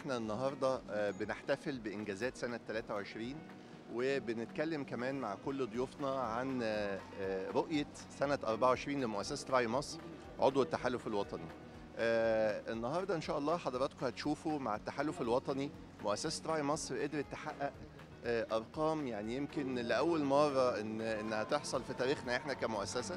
احنا النهارده آه، بنحتفل بانجازات سنه 23 وبنتكلم كمان مع كل ضيوفنا عن آه، آه، رؤيه سنه 24 لمؤسسه راعي مصر عضو التحالف الوطني. آه، النهارده ان شاء الله حضراتكم هتشوفوا مع التحالف الوطني مؤسسه راعي مصر قدرت تحقق آه، ارقام يعني يمكن لاول مره ان انها تحصل في تاريخنا احنا كمؤسسه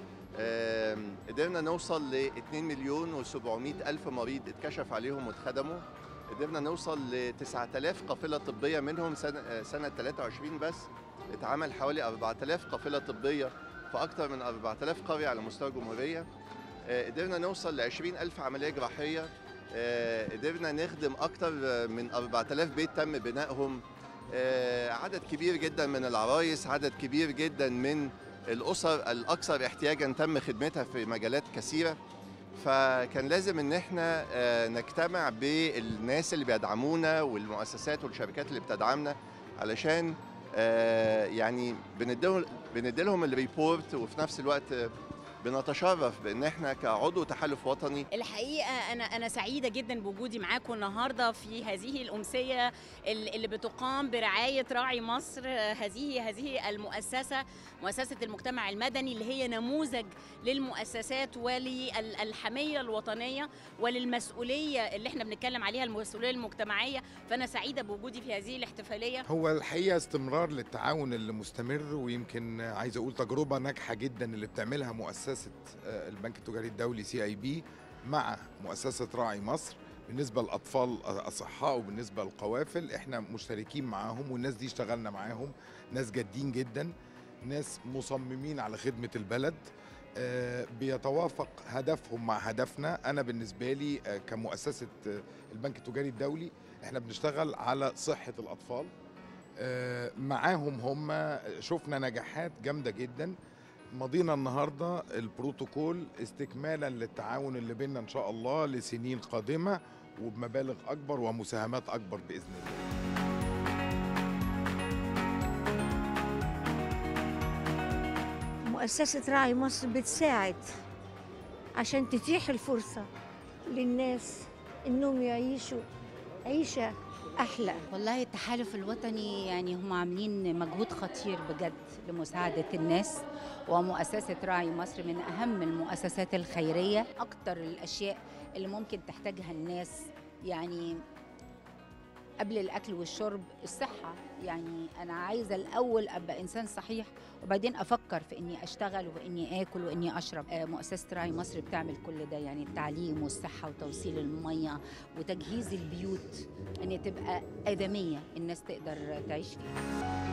آم، قدرنا نوصل ل 2 مليون و700 الف مريض اتكشف عليهم واتخدموا قدرنا نوصل ل 9000 قافله طبيه منهم سنه آه، سنه 23 بس اتعمل حوالي 4000 قافله طبيه في اكثر من 4000 قريه على مستوى الجمهوريه آه، قدرنا نوصل ل 20000 عمليه جراحيه آه، قدرنا نخدم اكثر من 4000 بيت تم بنائهم آه، عدد كبير جدا من العرايس عدد كبير جدا من الاسر الاكثر احتياجا تم خدمتها في مجالات كثيره فكان لازم ان احنا آه، نجتمع بالناس اللي بيدعمونا والمؤسسات والشركات اللي بتدعمنا علشان آه، يعني بنديهم بنديلهم الريبورت وفي نفس الوقت آه، بنتشرف بان احنا كعضو تحالف وطني الحقيقه انا انا سعيده جدا بوجودي معاكم النهارده في هذه الامسيه ال- اللي بتقام برعايه راعي مصر هذه هذه المؤسسه مؤسسه المجتمع المدني اللي هي نموذج للمؤسسات وللحميه الوطنيه وللمسؤوليه اللي احنا بنتكلم عليها المسؤوليه المجتمعيه فانا سعيده بوجودي في هذه الاحتفاليه هو الحقيقه استمرار للتعاون اللي مستمر ويمكن عايز اقول تجربه ناجحه جدا اللي بتعملها مؤسسه آه، البنك التجاري الدولي سي اي بي مع مؤسسه راعي مصر بالنسبه للاطفال اصحاء وبالنسبه للقوافل احنا مشتركين معاهم والناس دي اشتغلنا معاهم ناس جادين جدا ناس مصممين على خدمه البلد آه، بيتوافق هدفهم مع هدفنا انا بالنسبه لي آه، كمؤسسه آه، البنك التجاري الدولي احنا بنشتغل على صحه الاطفال آه، معاهم هم شفنا نجاحات جامده جدا مضينا النهارده البروتوكول استكمالا للتعاون اللي بيننا ان شاء الله لسنين قادمه وبمبالغ اكبر ومساهمات اكبر باذن الله مؤسسة راعي مصر بتساعد عشان تتيح الفرصة للناس إنهم يعيشوا عيشة أحلى والله التحالف الوطني يعني هم عاملين مجهود خطير بجد لمساعدة الناس ومؤسسة راعي مصر من أهم المؤسسات الخيرية أكتر الأشياء اللي ممكن تحتاجها الناس يعني قبل الأكل والشرب الصحة يعني أنا عايزة الأول أبقى إنسان صحيح وبعدين أفكر في إني أشتغل وإني آكل وإني أشرب آه، مؤسسة راعي مصر بتعمل كل ده يعني التعليم والصحة وتوصيل المية وتجهيز البيوت ان تبقى ادميه الناس تقدر تعيش فيها